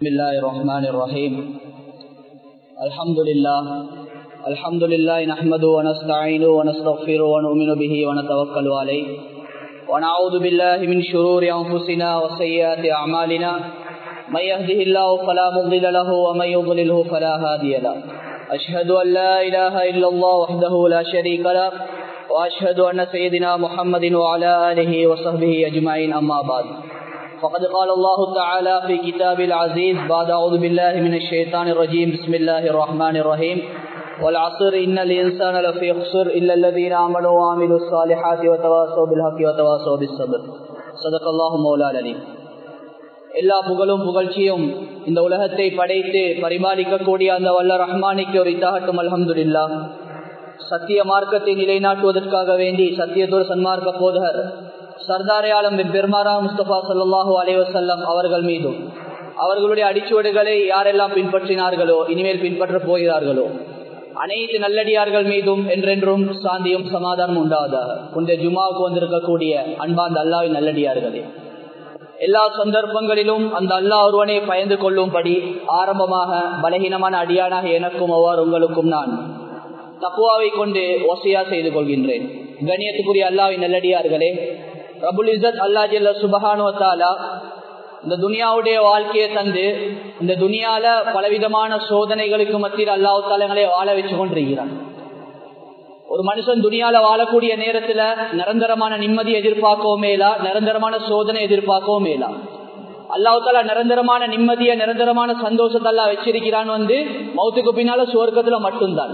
بسم الله الرحمن الرحيم الحمد لله الحمد لله نحمده ونستعينه ونستغفره ونؤمن به ونتوكل عليه ونعوذ بالله من شرور أنفسنا وسيئات أعمالنا من يهده الله فلا مضل له ومن يضلله فلا هادي له أشهد أن لا إله إلا الله وحده لا شريك له وأشهد أن سيدنا محمد وعلى آله وصحبه أجمعين أما بعد فقد قال الله تعالى في كتاب العزيز بعد أعوذ بالله من الشيطان الرجيم بسم الله الرحمن الرحيم والعصر إن الإنسان لفي خسر إلا الذين آمنوا وعملوا الصالحات وتواصوا بالحق وتواصوا بالصبر صدق الله مولا العليم எல்லா புகழும் புகழ்ச்சியும் இந்த உலகத்தை படைத்து பரிமாறிக்கக்கூடிய அந்த வல்ல ரஹ்மானிக்கு ஒரு இத்தாகட்டும் அல்ஹம்துல்லா சத்திய மார்க்கத்தை நிலைநாட்டுவதற்காக வேண்டி சத்தியத்தோர் சன்மார்க்க போதகர் சர்தாரே ஆலம் பெருமாரா முஸ்தபா சல்லாஹூ அலைவசல்லம் அவர்கள் மீதும் அவர்களுடைய அடிச்சுவடுகளை யாரெல்லாம் பின்பற்றினார்களோ இனிமேல் பின்பற்ற போகிறார்களோ அனைத்து நல்லடியார்கள் மீதும் என்றென்றும் சாந்தியும் சமாதானம் உண்டாவதாக இந்த ஜுமாவுக்கு வந்திருக்கக்கூடிய அன்பாந்த அல்லாவின் நல்லடியார்களே எல்லா சந்தர்ப்பங்களிலும் அந்த அல்லா ஒருவனை பயந்து கொள்ளும்படி ஆரம்பமாக பலகீனமான அடியானாக எனக்கும் அவ்வாறு உங்களுக்கும் நான் தப்புவாவை கொண்டு ஒசையா செய்து கொள்கின்றேன் கணியத்துக்குரிய அல்லாவின் நல்லடியார்களே ரபுல் இசத் அல்லா ஜல்ல சுபஹானுவத்தாலா இந்த துனியாவுடைய வாழ்க்கையை தந்து இந்த துனியால பலவிதமான சோதனைகளுக்கு மத்தியில் அல்லாஹு தாலங்களை வாழ வச்சு கொண்டிருக்கிறான் ஒரு மனுஷன் துனியால வாழக்கூடிய நேரத்துல நிரந்தரமான நிம்மதி எதிர்பார்க்கவும் மேலா நிரந்தரமான சோதனை எதிர்பார்க்கவும் மேலா அல்லாஹால நிரந்தரமான நிம்மதியை நிரந்தரமான சந்தோஷத்தெல்லாம் வச்சிருக்கிறான் வந்து மௌத்துக்கு பின்னால சுவர்க்கத்துல மட்டும்தான்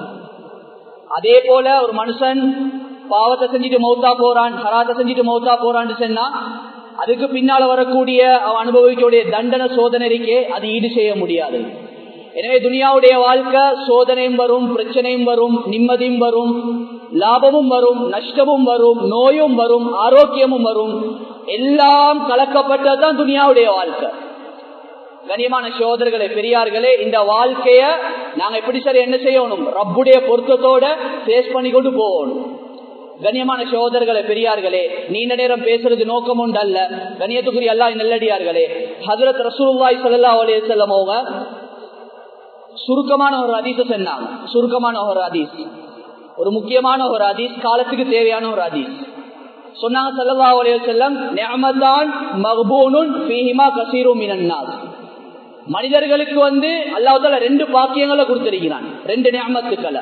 அதே போல ஒரு மனுஷன் பாவத்தை செஞ்சுட்டு மௌத்தா போறான் ஹராத்தை செஞ்சுட்டு மௌத்தா போறான்னு சொன்னா அதுக்கு பின்னால வரக்கூடிய அவன் அனுபவிக்கக்கூடிய தண்டனை சோதனைக்கே அது ஈடு செய்ய முடியாது எனவே துனியாவுடைய வாழ்க்கை சோதனையும் வரும் பிரச்சனையும் வரும் நிம்மதியும் வரும் லாபமும் வரும் நஷ்டமும் வரும் நோயும் வரும் ஆரோக்கியமும் வரும் எல்லாம் கலக்கப்பட்டதுதான் துனியாவுடைய வாழ்க்கை கனியமான சோதர்களே பெரியார்களே இந்த வாழ்க்கைய நாங்க எப்படி சரி என்ன செய்யணும் ரப்புடைய பொருத்தத்தோட பேஸ் பண்ணி கொண்டு போகணும் கண்ணியமான சகோதரர்களே பெரியார்களே நீண்ட நேரம் பேசுறது நோக்கம் உண்டு அல்ல கண்ணியத்துக்குரிய அல்லா நல்லடியார்களே ஹசரத் ரசூல்லாய் சல்லா அலே செல்லம் அவங்க சுருக்கமான ஒரு அதீச சொன்னாங்க சுருக்கமான ஒரு அதீஸ் ஒரு முக்கியமான ஒரு அதீஸ் காலத்துக்கு தேவையான ஒரு அதீஸ் சொன்னாங்க சல்லா அலே செல்லம் நியமதான் மஹபூனுன் பீஹிமா கசீரும் மினன்னாஸ் மனிதர்களுக்கு வந்து அல்லாஹால ரெண்டு பாக்கியங்களை கொடுத்திருக்கிறான் ரெண்டு நியமத்துக்களை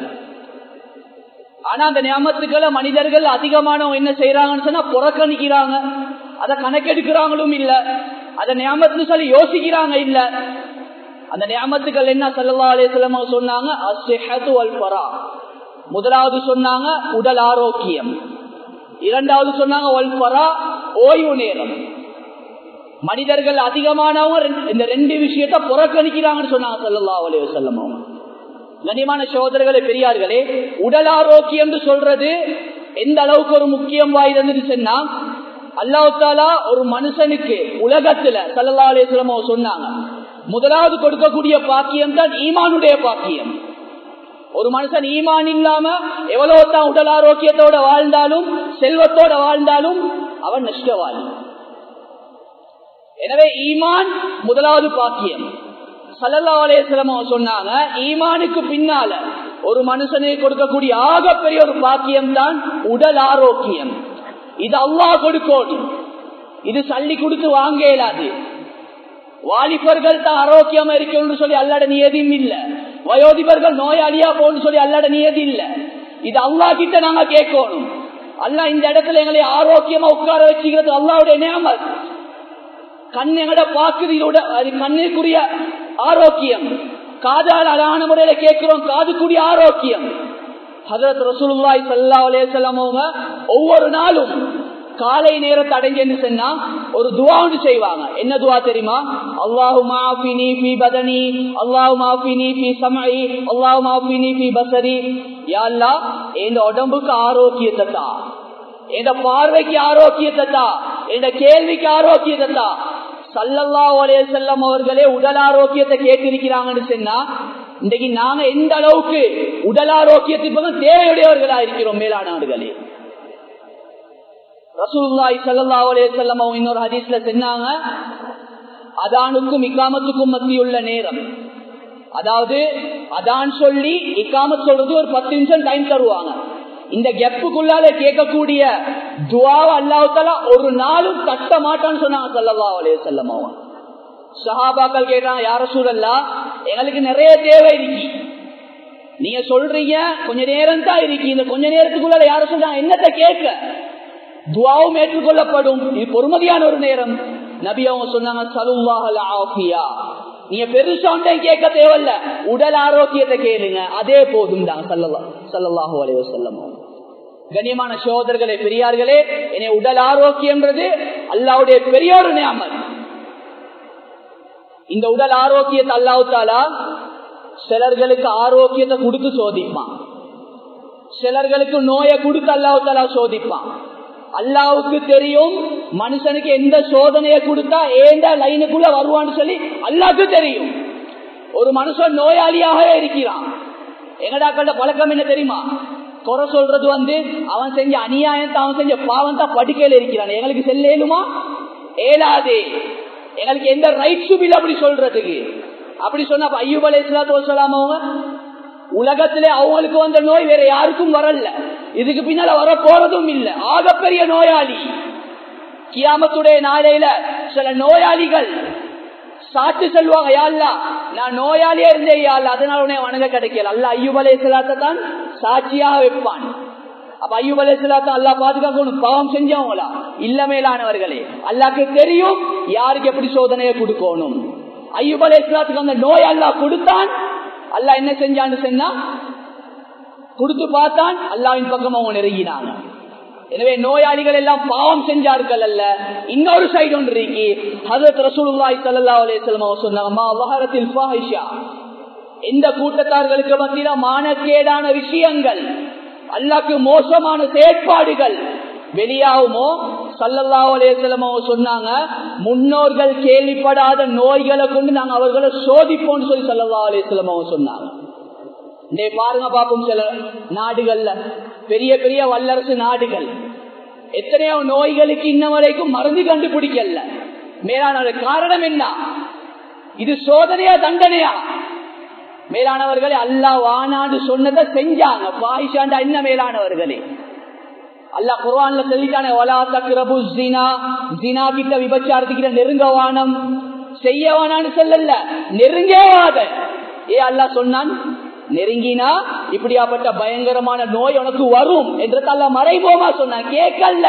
ஆனா அந்த நியமத்துக்களை மனிதர்கள் அதிகமானவங்க என்ன செய்யறாங்கன்னு சொன்னா புறக்கணிக்கிறாங்க அதை கணக்கெடுக்கிறாங்களும் இல்ல அதை நியமத்துன்னு சொல்லி யோசிக்கிறாங்க இல்ல அந்த நியமத்துக்கள் என்ன சல்லா அலிஸ்லாம் சொன்னாங்க முதலாவது சொன்னாங்க உடல் ஆரோக்கியம் இரண்டாவது சொன்னாங்க ஓய்வு நேரம் மனிதர்கள் அதிகமானவங்க இந்த ரெண்டு விஷயத்த புறக்கணிக்கிறாங்கன்னு சொன்னாங்க சல்லா அலி வசல்லம் அவங்க கனிமான சகோதரர்களே பெரியார்களே உடல் ஆரோக்கியம் சொல்றது எந்த அளவுக்கு ஒரு முக்கியம் வாய்ந்ததுன்னு சொன்னா அல்லாஹாலா ஒரு மனுஷனுக்கு உலகத்துல சல்லா அலிஸ்லமோ சொன்னாங்க முதலாவது கொடுக்கக்கூடிய பாக்கியம் தான் ஈமானுடைய பாக்கியம் ஒரு மனுஷன் ஈமான் இல்லாம எவ்வளவு தான் உடல் ஆரோக்கியத்தோட வாழ்ந்தாலும் செல்வத்தோட வாழ்ந்தாலும் அவன் நஷ்டவாளி எனவே ஈமான் முதலாவது பாக்கியம் சல்லல்லா அலேஸ்லமோ சொன்னாங்க ஈமானுக்கு பின்னால ஒரு மனுஷனுக்கு கொடுக்கக்கூடிய ஆகப்பெரிய ஒரு பாக்கியம் தான் உடல் ஆரோக்கியம் இது அல்லா கொடுக்கணும் இது சல்லி கொடுத்து வாங்க இயலாது வாலிபர்கள் தான் ஆரோக்கியமா இருக்கணும்னு சொல்லி அல்லாட நியதியும் இல்ல வயோதிபர்கள் நோயாளியா போன்னு சொல்லி அல்லாட நியதி இல்ல இது அல்லா கிட்ட நாங்க கேட்கணும் அல்லா இந்த இடத்துல எங்களை ஆரோக்கியமா உட்கார வச்சுக்கிறது அல்லாவுடைய நியமத் கண் எங்கட பாக்குது இதோட அது கண்ணுக்குரிய ஆரோக்கியம் காதால் அழகான முறையில கேட்கிறோம் காதுக்குரிய ஆரோக்கியம் ஹசரத் ரசூலுல்லாய் சல்லா அலேசல்லாம் அவங்க ஒவ்வொரு நாளும் காலை நேரத்தை அடைஞ்சு சொன்னா ஒரு துவா ஒன்று செய்வாங்க என்ன துவா தெரியுமா அல்லாஹு மாஃபினி ஃபி பதனி அல்லாஹு மாஃபினி ஃபி சமயி அல்லாஹு மாஃபினி ஃபி பசரி யாழ்லா இந்த உடம்புக்கு ஆரோக்கியத்தை தா எந்த பார்வைக்கு ஆரோக்கியத்தை தா எந்த கேள்விக்கு ஆரோக்கியத்தை தா சல்லல்லா ஒரே செல்லம் அவர்களே உடல் ஆரோக்கியத்தை கேட்டிருக்கிறாங்கன்னு சொன்னா இன்றைக்கு நாங்க எந்த அளவுக்கு உடல் ஆரோக்கியத்திற்கு தேவையுடையவர்களா இருக்கிறோம் மேலானவர்களே ரசூல்லாய் சல்லா அலே செல்லம் அவங்க இன்னொரு ஹதீஸ்ல சொன்னாங்க அதானுக்கும் இக்காமத்துக்கும் மத்தியுள்ள நேரம் அதாவது அதான் சொல்லி இக்காமத் சொல்றது ஒரு பத்து நிமிஷம் டைம் தருவாங்க இந்த கெப்புக்குள்ளால கேட்கக்கூடிய துவாவ அல்லாஹால ஒரு நாளும் தட்ட மாட்டான்னு சொன்னாங்க சல்லல்லா அலைய செல்லமாவா சஹாபாக்கள் கேட்டாங்க யார சூழல்லா எங்களுக்கு நிறைய தேவை இருக்கு நீங்க சொல்றீங்க கொஞ்ச நேரம் தான் இருக்கு இந்த கொஞ்ச நேரத்துக்குள்ள யார சொல்றாங்க என்னத்தை கேட்க துவாவும் ஏற்றுக்கொள்ளப்படும் இது பொறுமதியான ஒரு நேரம் நபி அவங்க சொன்னாங்க சலுவாஹல் ஆஃபியா நீங்க பெருசா ஒன்றையும் கேட்க தேவையில்ல உடல் ஆரோக்கியத்தை கேளுங்க அதே போதும் தான் சல்லல்லா சல்லல்லாஹு அலைய செல்லம் கண்ணியமான சோதர்களே பெரியார்களே என்னை உடல் ஆரோக்கியம்ன்றது அல்லாவுடைய பெரிய ஒரு நியாமல் இந்த உடல் ஆரோக்கியத்தை அல்லாவுத்தாலா சிலர்களுக்கு ஆரோக்கியத்தை கொடுத்து சோதிப்பான் சிலர்களுக்கு நோயை கொடுத்து அல்லாவுத்தாலா சோதிப்பான் அல்லாவுக்கு தெரியும் மனுஷனுக்கு எந்த சோதனையை கொடுத்தா ஏண்ட லைனுக்குள்ள வருவான்னு சொல்லி அல்லாவுக்கு தெரியும் ஒரு மனுஷன் நோயாளியாகவே இருக்கிறான் எங்கடாக்கள பழக்கம் என்ன தெரியுமா குறை சொல்றது வந்து அவன் செஞ்ச அநியாயத்தை அவன் செஞ்ச பாவம் தான் படுக்கையில இருக்கிறான் எங்களுக்கு செல்லேலுமா ஏலாதே எங்களுக்கு எந்த ரைட்ஸும் இல்லை அப்படி சொல்றதுக்கு அப்படி சொன்னா ஐயூப் அலை இஸ்லாத்து அவங்க உலகத்திலே அவங்களுக்கு வந்த நோய் வேற யாருக்கும் வரல இதுக்கு பின்னால வர போறதும் இல்லை ஆகப்பெரிய நோயாளி கியாமத்துடைய நாளையில சில நோயாளிகள் சாட்சி சொல்லுவாங்க யாழ்லா நான் நோயாளியா இருந்தே யாழ் அதனால உடனே வணங்க கிடைக்கல அல்ல ஐயூப் அலை இஸ்லாத்தை தான் சாட்சியாக வைப்பான் அப்ப ஐயூப் அலை இஸ்லாத்தை அல்லா பாதுகாக்கணும் பாவம் செஞ்சவங்களா இல்ல மேலானவர்களே அல்லாக்கு தெரியும் யாருக்கு எப்படி சோதனையை கொடுக்கணும் ஐயூப் அலை இஸ்லாத்துக்கு அந்த நோய் அல்லா கொடுத்தான் அல்லா என்ன செஞ்சான்னு சொன்னா கொடுத்து பார்த்தான் அல்லாவின் பக்கம் அவங்க நெருங்கினாங்க எனவே நோயாளிகள் எல்லாம் பாவம் செஞ்சார்கள் அல்ல இன்னொரு சைடு ஒன்று இருக்கு ஹசரத் ரசூலுல்லாஹி ஸல்லல்லாஹு அலைஹி வஸல்லம் அவங்க சொன்னாங்க மா வஹரத்தில் ஃபாஹிஷா இந்த கூட்டத்தார்களுக்கு மத்தியில மானக்கேடான விஷயங்கள் அல்லாக்கு மோசமான செயற்பாடுகள் வெளியாகுமோ சல்லல்லாஹு அலைஹி வஸல்லம் அவங்க சொன்னாங்க முன்னோர்கள் கேள்விப்படாத நோய்களை கொண்டு நாங்க அவர்களை சோதிப்போம்னு சொல்லி சல்லல்லாஹு அலைஹி வஸல்லம் அவங்க சொன்னாங்க இன்றைய பாருங்க பார்ப்போம் சில நாடுகள்ல பெரிய பெரிய வல்லரசு நாடுகள் எத்தனையோ நோய்களுக்கு இன்ன வரைக்கும் மருந்து கண்டுபிடிக்கல மேலான காரணம் என்ன இது சோதனையா தண்டனையா மேலானவர்களே அல்லா வானாண்டு சொன்னதை செஞ்சாங்க பாயிஷாண்டா என்ன மேலானவர்களே அல்லா குர்வான்ல சொல்லிட்டானே ஒலா தக்ரபு ஜினா ஜினா கிட்ட விபச்சாரத்துக்கிட்ட நெருங்கவானம் செய்யவானான்னு சொல்லல நெருங்கவாத ஏ அல்லா சொன்னான் நெருங்கினா இப்படியாப்பட்ட பயங்கரமான நோய் உனக்கு வரும் என்று தல்ல மறைபோமா சொன்ன கேட்கல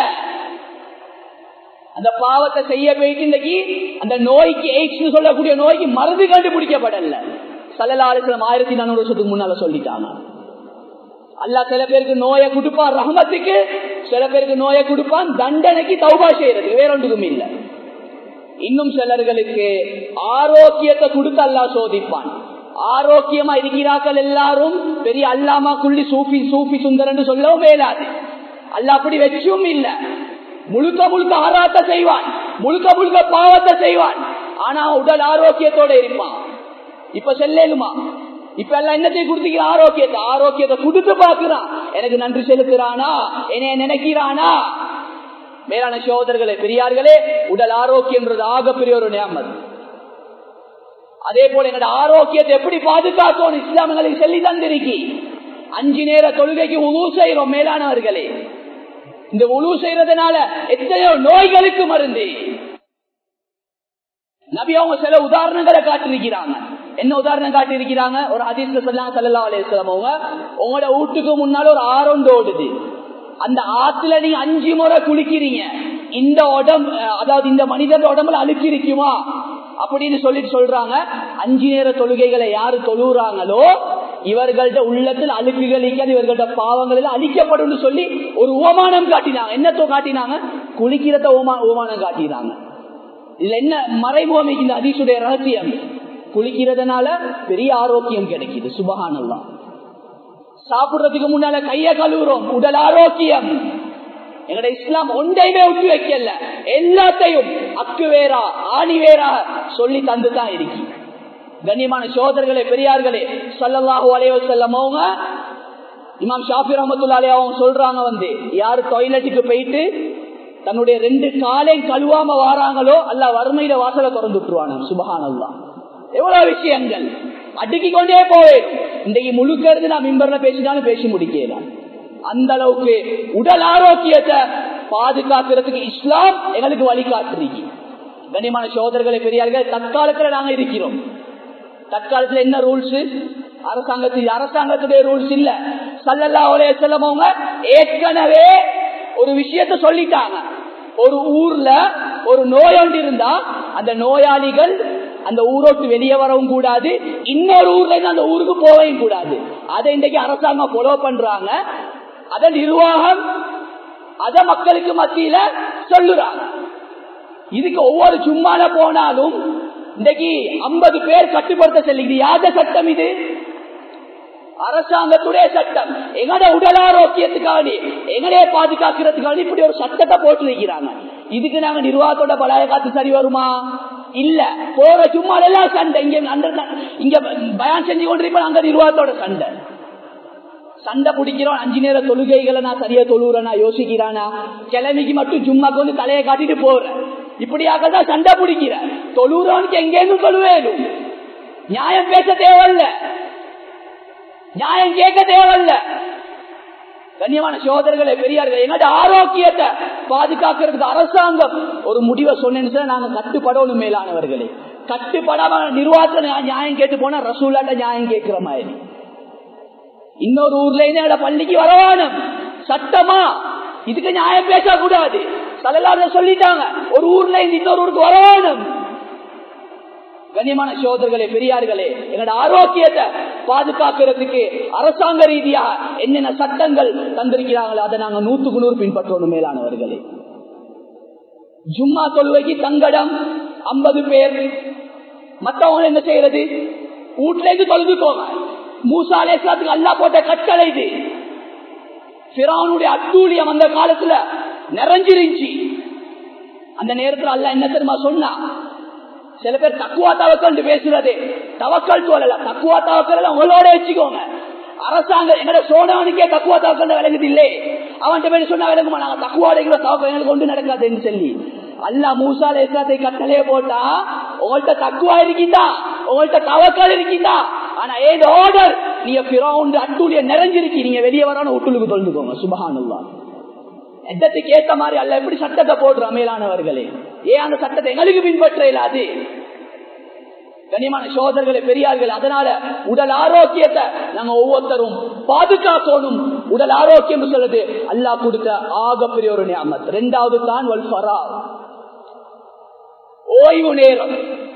அந்த பாவத்தை செய்ய போயிட்டு இன்னைக்கு அந்த நோய்க்கு எய்ட்ஸ் சொல்லக்கூடிய நோய்க்கு மருந்து கண்டுபிடிக்கப்படல சல்லலாலிசலம் ஆயிரத்தி நானூறு வருஷத்துக்கு முன்னால சொல்லிட்டாங்க அல்லா சில பேருக்கு நோயை கொடுப்பான் ரஹமத்துக்கு சில பேருக்கு நோயை கொடுப்பான் தண்டனைக்கு தௌபா செய்யறதுக்கு வேற ஒன்றுக்கும் இல்லை இன்னும் சிலர்களுக்கு ஆரோக்கியத்தை கொடுத்து அல்லா சோதிப்பான் ஆரோக்கியமா இருக்கிறார்கள் எல்லாரும் பெரிய அல்லாமா குள்ளி சூஃபி சூஃபி சுந்தரன் சொல்லவும் மேலாது அல்ல அப்படி வச்சும் இல்ல முழுக்க முழுக்க ஆராத்த செய்வான் முழுக்க முழுக்க பாவத்தை செய்வான் ஆனா உடல் ஆரோக்கியத்தோட இருப்பான் இப்ப செல்லேலுமா இப்ப எல்லாம் என்னத்தையும் கொடுத்துக்கிற ஆரோக்கியத்தை ஆரோக்கியத்தை கொடுத்து பாக்குறான் எனக்கு நன்றி செலுத்துறானா என்னைய நினைக்கிறானா மேலான சோதர்களே பெரியார்களே உடல் ஆரோக்கியம்ன்றது ஆகப்பெரிய ஒரு நியமது அதே போல எங்களோட ஆரோக்கியத்தை எப்படி பாதுகாக்கணும் இஸ்லாம் எங்களுக்கு சொல்லி தந்திருக்கி அஞ்சு நேர தொழுகைக்கு உழு செய்யறோம் மேலானவர்களே இந்த உழு செய்யறதுனால எத்தனையோ நோய்களுக்கு மருந்து நபி அவங்க சில உதாரணங்களை காட்டிருக்கிறாங்க என்ன உதாரணம் காட்டியிருக்கிறாங்க ஒரு அதிர்ஷ்ட சொல்லலாம் சல்லா அலையம் அவங்க உங்களோட வீட்டுக்கு முன்னால ஒரு ஆரோண்டு ஓடுது அந்த ஆத்துல நீங்க அஞ்சு முறை குளிக்கிறீங்க இந்த உடம்பு அதாவது இந்த மனிதன் உடம்புல அழுக்கி இருக்குமா அப்படின்னு சொல்லிட்டு சொல்றாங்க அஞ்சு நேர தொழுகைகளை யாரு தொழுறாங்களோ இவர்கள்ட்ட உள்ளத்தில் அழுக்குகள் இல்லாத இவர்கள்ட்ட பாவங்கள் எல்லாம் அழிக்கப்படும் சொல்லி ஒரு உவமானம் காட்டினாங்க என்னத்தோ காட்டினாங்க குளிக்கிறத உவமானம் காட்டினாங்க இதுல என்ன மறைமுகம் இந்த அதிசுடைய ரகசியம் குளிக்கிறதுனால பெரிய ஆரோக்கியம் கிடைக்குது சுபகானல்லாம் சாப்பிடுறதுக்கு முன்னால கைய கழுவுறோம் உடல் ஆரோக்கியம் எங்கட இஸ்லாம் ஒன்றையுமே விட்டு வைக்கல எல்லாத்தையும் அக்கு வேறா ஆணி வேறா சொல்லி தந்துதான் இருக்கு கண்ணியமான சோதர்களே பெரியார்களே சல்லல்லாஹு அலைய செல்லமோங்க இமாம் ஷாஃபி ரஹமத்துல்லாலே அவங்க சொல்றாங்க வந்து யாரு டாய்லெட்டுக்கு போயிட்டு தன்னுடைய ரெண்டு காலையும் கழுவாம வாராங்களோ அல்ல வறுமையில வாசலை திறந்து விட்டுருவான சுபகானல்லா எவ்வளவு விஷயங்கள் அடுக்கி கொண்டே போவேன் இன்றைக்கு முழுக்க இருந்து நான் மிம்பர்ல பேசினாலும் பேசி முடிக்கலாம் அந்த அளவுக்கு உடல் ஆரோக்கியத்தை பாதுகாக்கிறதுக்கு இஸ்லாம் எங்களுக்கு வழிகாட்டுறீங்க கண்ணியமான சோதரர்களை பெரியார்கள் தற்காலத்துல நாங்க இருக்கிறோம் தற்காலத்துல என்ன ரூல்ஸ் அரசாங்கத்து அரசாங்கத்துடைய ரூல்ஸ் இல்ல சல்லல்லா ஒரே செல்லவங்க ஏற்கனவே ஒரு விஷயத்த சொல்லிட்டாங்க ஒரு ஊர்ல ஒரு நோயாண்டி இருந்தா அந்த நோயாளிகள் அந்த ஊரோட்டு வெளியே வரவும் கூடாது இன்னொரு ஊர்ல இருந்து அந்த ஊருக்கு போகவும் கூடாது அதை இன்றைக்கு அரசாங்கம் ஃபாலோ பண்றாங்க அத நிர்வாகம் அத மக்களுக்கு மத்தியில சொல்லுறாங்க இதுக்கு ஒவ்வொரு சும்மால போனாலும் இன்றைக்கு ஐம்பது பேர் கட்டுப்படுத்த செல்லுது யாத சட்டம் இது அரசாங்கத்துடைய சட்டம் எங்கட உடல் ஆரோக்கியத்துக்காக எங்கடைய பாதுகாக்கிறதுக்காக இப்படி ஒரு சட்டத்தை போட்டு வைக்கிறாங்க இதுக்கு நாங்க நிர்வாகத்தோட பலாய காத்து சரி வருமா இல்ல போற சும்மா எல்லாம் சண்டை இங்க இங்க பயான் செஞ்சு கொண்டிருப்போம் அங்க நிர்வாகத்தோட சண்டை சண்டை பிடிக்கிறோம் அஞ்சு நேர தொழுகைகளை நான் சரியா தொழுறேனா யோசிக்கிறானா கிழமைக்கு மட்டும் சும்மாக்கு வந்து தலையை காட்டிட்டு போறேன் இப்படியாக தான் சண்டை பிடிக்கிற தொழுறவனுக்கு எங்கேயும் தொழுவேலும் நியாயம் பேச தேவையில்ல நியாயம் கேட்க தேவையில்ல கண்ணியமான சோதரர்களை பெரியார்கள் எங்களோட ஆரோக்கியத்தை பாதுகாக்கிறதுக்கு அரசாங்கம் ஒரு முடிவை சொன்னேன்னு நாங்க கட்டுப்படணும் மேலானவர்களே கட்டுப்படாம நிர்வாகத்துல நியாயம் கேட்டு போனா ரசூலாட்ட நியாயம் கேட்கிற மாதிரி இன்னொரு ஊர்ல இருந்து பள்ளிக்கு வரவானும் சட்டமா இதுக்கு நியாயம் பேசக்கூடாது சலலாத சொல்லிட்டாங்க ஒரு ஊர்ல இருந்து இன்னொரு ஊருக்கு வரவானும் கண்ணியமான சோதர்களே பெரியார்களே எங்களோட ஆரோக்கியத்தை பாதுகாக்கிறதுக்கு அரசாங்க ரீதியா என்னென்ன சட்டங்கள் தந்திருக்கிறாங்களோ அதை நாங்க நூத்துக்கு நூறு பின்பற்றணும் மேலானவர்களே ஜும்மா தொழுவைக்கு தங்கடம் ஐம்பது பேர் மற்றவங்க என்ன செய்யறது வீட்டுல இருந்து தொழுதுக்கோங்க மூசாலேசத்துக்கு அல்லா போட்ட கட்டளை இது பிரானுடைய அத்தூழியம் அந்த காலத்துல நிறைஞ்சிருந்துச்சு அந்த நேரத்துல அல்ல என்ன தெரியுமா சொன்னா சில பேர் தக்குவா தவக்கல் பேசுறது தவக்கல் சொல்லல தக்குவா தவக்கல் உங்களோட வச்சுக்கோங்க அரசாங்கம் எங்கட சோழனுக்கே தக்குவா தவக்கல் விளங்குது இல்லை அவன்கிட்ட பேர் சொன்னா விளங்குமா நாங்க தக்குவாடைகளை தவக்கல் எங்களுக்கு கொண்டு நடக்காதுன்னு சொல்லி அல்லா மூசால இஸ்லாத்தை கட்டளையே போட்டா உங்கள்கிட்ட தக்குவா இருக்கின்றா உங்கள்கிட்ட தவக்கல் இருக்கின்றா ஆனா ஏதோ ஆர்டர் நீங்க பிறவுண்டு அட்டூழிய நிறைஞ்சிருக்கி நீங்க வெளியே வரான உட்டுலுக்கு தொழுந்துக்கோங்க சுபகானுல்லா எட்டத்துக்கு ஏத்த மாதிரி அல்ல எப்படி சட்டத்தை போடுற மேலானவர்களே ஏன் அந்த சட்டத்தை எங்களுக்கு பின்பற்ற இல்லாது கனிமான சோதர்களை பெரியார்கள் அதனால உடல் ஆரோக்கியத்தை நாங்க ஒவ்வொருத்தரும் பாதுகாக்கணும் உடல் ஆரோக்கியம் சொல்லுது அல்லா கொடுத்த ஆகப்பெரிய ஒரு நியமத் ரெண்டாவது தான் வல்பரா ஓய்வு நேரம்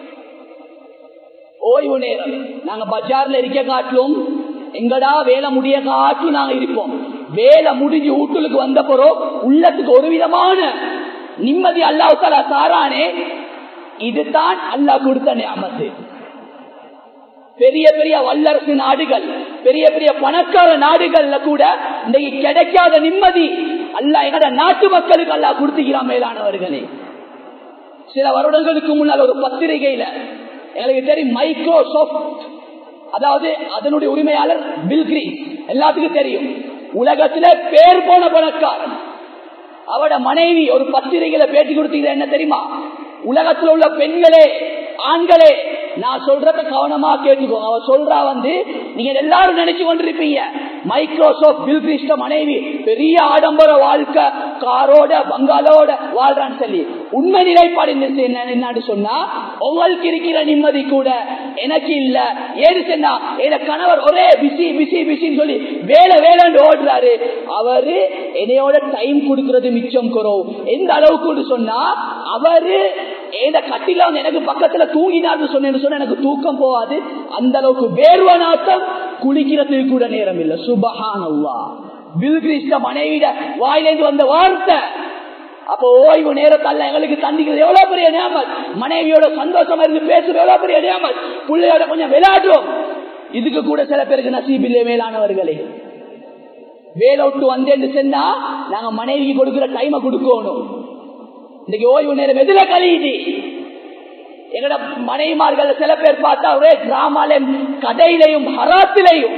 ஓய்வு நேரம் நாங்க பஜார்ல இருக்க காட்டிலும் எங்கடா வேலை முடிய காட்டிலும் நாங்க இருப்போம் வேலை முடிஞ்சு வீட்டுக்கு வந்த பிறகு உள்ளத்துக்கு ஒரு விதமான நிம்மதி அல்லாஹால தாரானே இதுதான் அல்லாஹ் கொடுத்த நியமத்து பெரிய பெரிய வல்லரசு நாடுகள் பெரிய பெரிய பணக்கார நாடுகள்ல கூட இன்னைக்கு கிடைக்காத நிம்மதி அல்ல எங்கட நாட்டு மக்களுக்கு அல்லா கொடுத்துக்கிறான் மேலானவர்களே சில வருடங்களுக்கு முன்னால் ஒரு பத்திரிகையில எங்களுக்கு தெரியும் மைக்ரோசாப்ட் அதாவது அதனுடைய உரிமையாளர் பில்கிரி எல்லாத்துக்கும் தெரியும் உலகத்துல பேர் போன பணக்காரன் அவட மனைவி ஒரு பத்திரிகையில பேட்டி கொடுத்தீங்க என்ன தெரியுமா உலகத்துல உள்ள பெண்களே ஆண்களே நான் சொல்றத கவனமா கேட்டுக்கோங்க அவ சொல்றா வந்து நீங்க எல்லாரும் நினைச்சு கொண்டிருப்பீங்க மைக்ரோசாப்ட் பில்கிரிஸ்ட மனைவி பெரிய ஆடம்பர வாழ்க்கை காரோட பங்காலோட வாழ்றான்னு சொல்லி உண்மை நிலைப்பாடு என்னன்னு சொன்னா உங்களுக்கு இருக்கிற நிம்மதி கூட எனக்கு இல்ல ஏன்னு சொன்னா என் கணவர் ஒரே பிசி பிசி பிசின்னு சொல்லி வேலை வேலைன்னு ஓடுறாரு அவரு என்னையோட டைம் கொடுக்கறது மிச்சம் குறவு எந்த அளவுக்கு சொன்னா அவரு ஏத கட்டில வந்து எனக்கு பக்கத்துல தூங்கினார்னு சொன்னேன்னு சொன்னா எனக்கு தூக்கம் போகாது அந்த அளவுக்கு வேர்வ நாட்டம் குளிக்கிறதுக்கு கூட நேரம் இல்ல சுபஹானல்லா பில்கிரிஷ்ட மனைவிட வாயிலேந்து வந்த வார்த்தை அப்போ ஓய்வு நேரத்தால எங்களுக்கு தந்திக்கிறது எவ்வளவு பெரிய நியமல் மனைவியோட சந்தோஷமா இருந்து பேசுறது எவ்வளவு பெரிய நியமல் பிள்ளையோட கொஞ்சம் விளையாடுறோம் இதுக்கு கூட சில பேருக்கு நசீபில்லை மேலானவர்களே வேலை விட்டு வந்தேன்னு சொன்னா நாங்க மனைவிக்கு கொடுக்கிற டைமை கொடுக்கணும் இன்னைக்கு ஓய்வு நேரம் எதுல கழியுது எங்கட மனைவிமார்கள் சில பேர் பார்த்தா ஒரே டிராமாலையும் கதையிலையும் ஹராத்திலையும்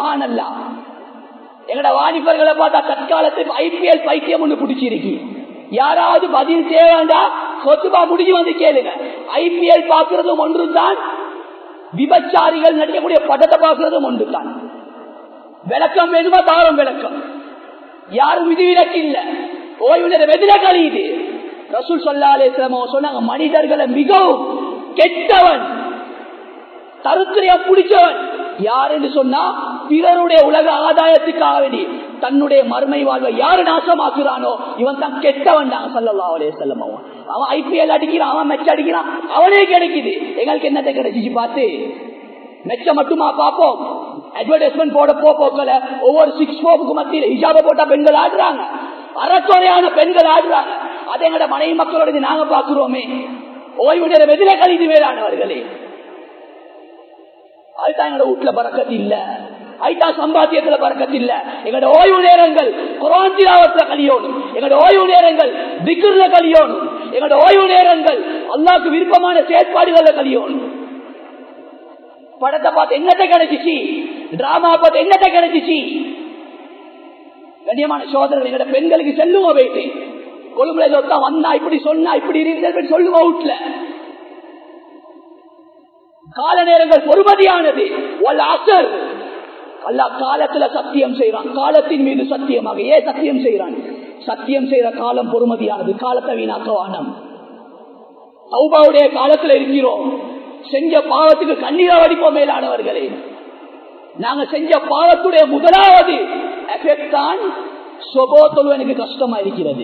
சுபகானல்லா எங்கட வாலிபர்களை பார்த்தா தற்காலத்துக்கு ஐபிஎல் பைத்தியம் ஒண்ணு பிடிச்சிருக்கு யாராவது பதில் தேவைண்டா கொத்துபா முடிஞ்சு வந்து கேளுங்க ஐபிஎல் பாக்குறதும் ஒன்றுதான் விபச்சாரிகள் நடிக்கக்கூடிய படத்தை பார்க்கறதும் ஒன்றுதான் விளக்கம் வேணுமா தாரம் விளக்கம் யாரும் விதிவிலக்கு இல்ல ஓய்வு நேரம் எதிர கழியுது ரசூல் சொல்லாலே சொன்னாங்க மனிதர்களை மிகவும் கெட்டவன் தருத்திரையா பிடிச்சவன் யார் என்று சொன்னா பிறருடைய உலக ஆதாயத்துக்காக வேண்டி தன்னுடைய மறுமை வாழ்வை யாரு நாசமாக்குறானோ இவன் தான் கெட்டவன் நாங்க சொல்லலாம் அவளே செல்லம் அவன் அவன் ஐபிஎல் அடிக்கிறான் அவன் மெச்ச அடிக்கிறான் அவனே கிடைக்குது எங்களுக்கு என்னத்தை கிடைச்சிச்சு பார்த்து மெச்ச மட்டுமா பார்ப்போம் அட்வர்டைஸ்மெண்ட் போட போ போக்கல ஒவ்வொரு சிக்ஸ் போக்கு மத்தியில் ஹிஜாப போட்டா பெண்கள் ஆடுறாங்க அறக்குறையான பெண்கள் ஆடுறாங்க அதை எங்களோட மனைவி மக்களோட நாங்க பாக்குறோமே ஓய்வு நேரம் எதிரே கழிது வேளாணவர்களே அதுதான் எங்களோட வீட்டுல பறக்கத்து இல்ல அதுதான் சம்பாத்தியத்துல பறக்கத்து இல்ல எங்களோட ஓய்வு நேரங்கள் குராந்திராவத்துல கழியோணும் எங்களோட ஓய்வு நேரங்கள் திக்குர்ல கழியோணும் எங்களோட ஓய்வு நேரங்கள் அல்லாக்கு விருப்பமான செயற்பாடுகள்ல கழியோணும் படத்தை பார்த்து என்னத்தை கிடைச்சிச்சு டிராமா பார்த்து என்னத்தை கிடைச்சிச்சு கண்ணியமான சோதரர்கள் எங்களோட பெண்களுக்கு செல்லுவோம் போயிட்டு கொழும்புல வந்தா இப்படி சொன்னா இப்படி இருக்கு சொல்லுவோம் வீட்டுல கால நேரங்கள் பொறுமதியானது அசர் அல்லா காலத்துல சத்தியம் செய்யறான் காலத்தின் மீது சத்தியமாக ஏன் சத்தியம் செய்யறான் சத்தியம் செய்யற காலம் பொறுமதியானது காலத்தை வீணாக்கவானம் சௌபாவுடைய காலத்துல இருக்கிறோம் செஞ்ச பாவத்துக்கு கண்ணீரா வடிப்போம் மேலானவர்களே நாங்க செஞ்ச பாவத்துடைய முதலாவது எஃபெக்ட் தான் சொபோத்தொழுவனுக்கு கஷ்டமா இருக்கிறது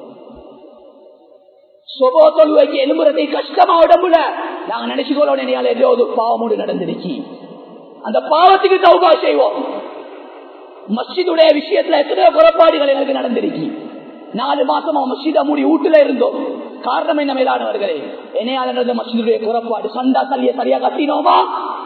சொபோ தொழுவைக்கு எலும்புறதை கஷ்டமா உடம்புல நாங்க நினைச்சுக்கொள்ள ஏதாவது பாவமோடு நடந்துருச்சு அந்த பாவத்துக்கு தௌபா செய்வோம் மஸ்ஜிதுடைய விஷயத்துல எத்தனையோ குறைபாடுகள் எங்களுக்கு நடந்திருக்கு நாலு மாசமா மஸ்ஜித மூடி வீட்டுல இருந்தோம் காரணம் என்ன மேலானவர்களே என்னையால நடந்த மஸ்ஜிதுடைய குறைபாடு சண்டா தள்ளிய சரியா கட்டினோமா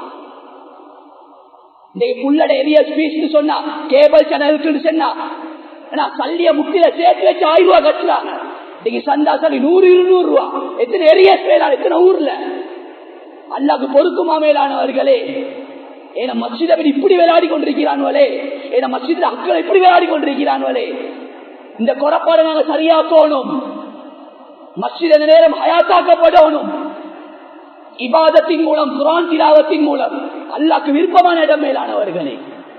புள்ளட எரிய ஸ்பீச் சொன்னா கேபிள் சேனலுக்கு சொன்னா சல்லிய முட்டில சேர்த்து வச்சு ஆயிரம் ரூபாய் கட்டுறாங்க இன்னைக்கு சந்தா சரி நூறு இருநூறு ரூபா எத்தனை ஏரியாஸ் மேலான எத்தனை ஊர்ல அல்லாக்கு பொறுக்குமா மேலானவர்களே ஏன்னா மசிதவன் இப்படி விளையாடி கொண்டிருக்கிறான்வலே ஏன்னா மசித அக்களை இப்படி விளையாடி கொண்டிருக்கிறான்வலே இந்த குறைப்பாடு நாங்க சரியாக்கணும் மசித நேரம் ஹயாத்தாக்கப்படணும் இபாதத்தின் மூலம் குரான் திலாவத்தின் மூலம் அல்லாக்கு விருப்பமான இடம் மேலானவர்களே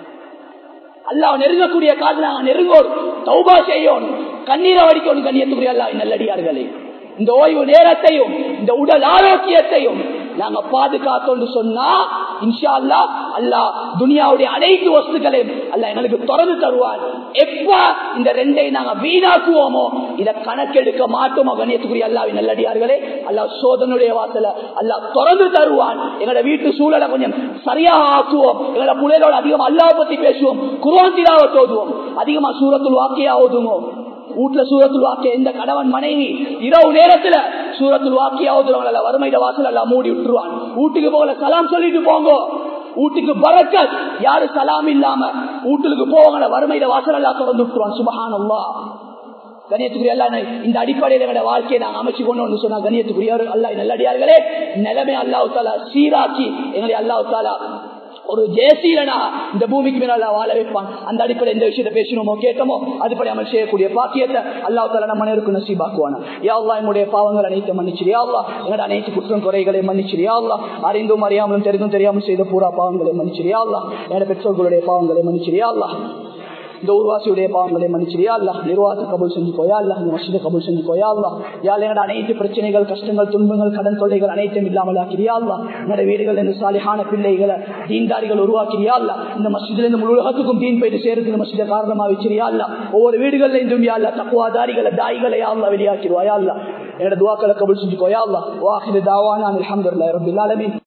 அல்லாஹ் நெருங்கக்கூடிய காதல் நாங்கள் நெருங்கோடும் தௌபா செய்யணும் கண்ணீரை வடிக்கணும் கண்ணியத்துக்குரிய அல்லா நல்லடியார்களே இந்த ஓய்வு நேரத்தையும் இந்த உடல் ஆரோக்கியத்தையும் நாங்க பாதுகாத்தோன்னு சொன்னா இன்ஷா அல்லா அல்லா துனியாவுடைய அனைத்து வஸ்துக்களையும் அல்ல எங்களுக்கு திறந்து தருவார் எப்ப இந்த ரெண்டை நாங்க வீணாக்குவோமோ இதை கணக்கெடுக்க மாட்டோமோ கண்ணியத்துக்குரிய அல்லாவின் நல்லடியார்களே அல்லா சோதனுடைய வாசல அல்லா திறந்து தருவான் எங்களோட வீட்டு சூழலை கொஞ்சம் சரியாக ஆக்குவோம் எங்களோட பிள்ளைகளோட அதிகம் அல்லாவை பத்தி பேசுவோம் குருவாந்திராவை தோதுவோம் அதிகமா சூரத்துள் வாக்கியா ஓதுவோம் வீட்டுல சூரத்துள் வாக்கிய இந்த கணவன் மனைவி இரவு நேரத்துல சூரத்துள் வாக்கியா ஓதுறவங்கள வறுமையில வாசல் எல்லாம் மூடி விட்டுருவான் வீட்டுக்கு போகல சலாம் சொல்லிட்டு போங்க வீட்டுக்கு பறக்க யாரு சலாம் இல்லாம வீட்டுக்கு போவாங்கள வறுமையில வாசல் எல்லாம் திறந்து விட்டுருவான் சுபஹானல்லா கணியத்துக்குரிய அல்லா இந்த அடிப்படையில் எங்களோட வாழ்க்கையை நாங்கள் அமைச்சு கொண்டு சொன்னா கணியத்துக்குரியவர் அல்லா நல்லடியார்களே நிலைமை அல்லாஹு தாலா சீராக்கி எங்களை அல்லாஹு தாலா ஒரு ஜேசியிலனா இந்த பூமிக்கு மேல வாழ வைப்பான் அந்த அடிப்படை எந்த விஷயத்தை பேசணுமோ கேட்டோமோ அதுபடி அமல் செய்யக்கூடிய பாக்கியத்தை அல்லாஹ் தாலா நம்ம நேருக்கு நசீபாக்குவானா யாவ்லா என்னுடைய பாவங்கள் அனைத்து மன்னிச்சிரு யாவ்லா எங்களோட அனைத்து குற்றம் குறைகளை மன்னிச்சிரு யாவ்லா அறிந்தும் அறியாமலும் தெரிந்தும் தெரியாமல் செய்த பூரா பாவங்களை மன்னிச்சிரு யாவ்லா என்னோட பெற்றோர்களுடைய பாவங்களை மன்னிச்சிரு யாவ்லா இந்த ஊர்வாசியுடைய பாவங்களை மன்னிச்சிரியா அல்ல நிர்வாகத்தை கபூல் செஞ்சு போயா அல்ல இந்த மசித கபூல் செஞ்சு போயா அல்ல யாழ் எங்களோட அனைத்து பிரச்சனைகள் கஷ்டங்கள் துன்பங்கள் கடன் தொல்லைகள் அனைத்தும் இல்லாமல் ஆக்கிறியா அல்ல என்னோட வீடுகள் என்று சாலிஹான பிள்ளைகளை தீன்தாரிகள் உருவாக்கிறியா அல்ல இந்த மசிதில் இந்த முழு உலகத்துக்கும் தீன் போயிட்டு சேர்த்து இந்த மசித காரணமா வச்சிரியா அல்ல ஒவ்வொரு வீடுகளில் இருந்தும் யா அல்ல தக்குவாதாரிகளை தாய்களை யா அல்ல வெளியாக்கிடுவாயா அல்ல என்னோட துவாக்களை கபூல் செஞ்சு போயா அல்ல வாஹிது தாவான அலமதுல்லா ரபில் ஆலமீன்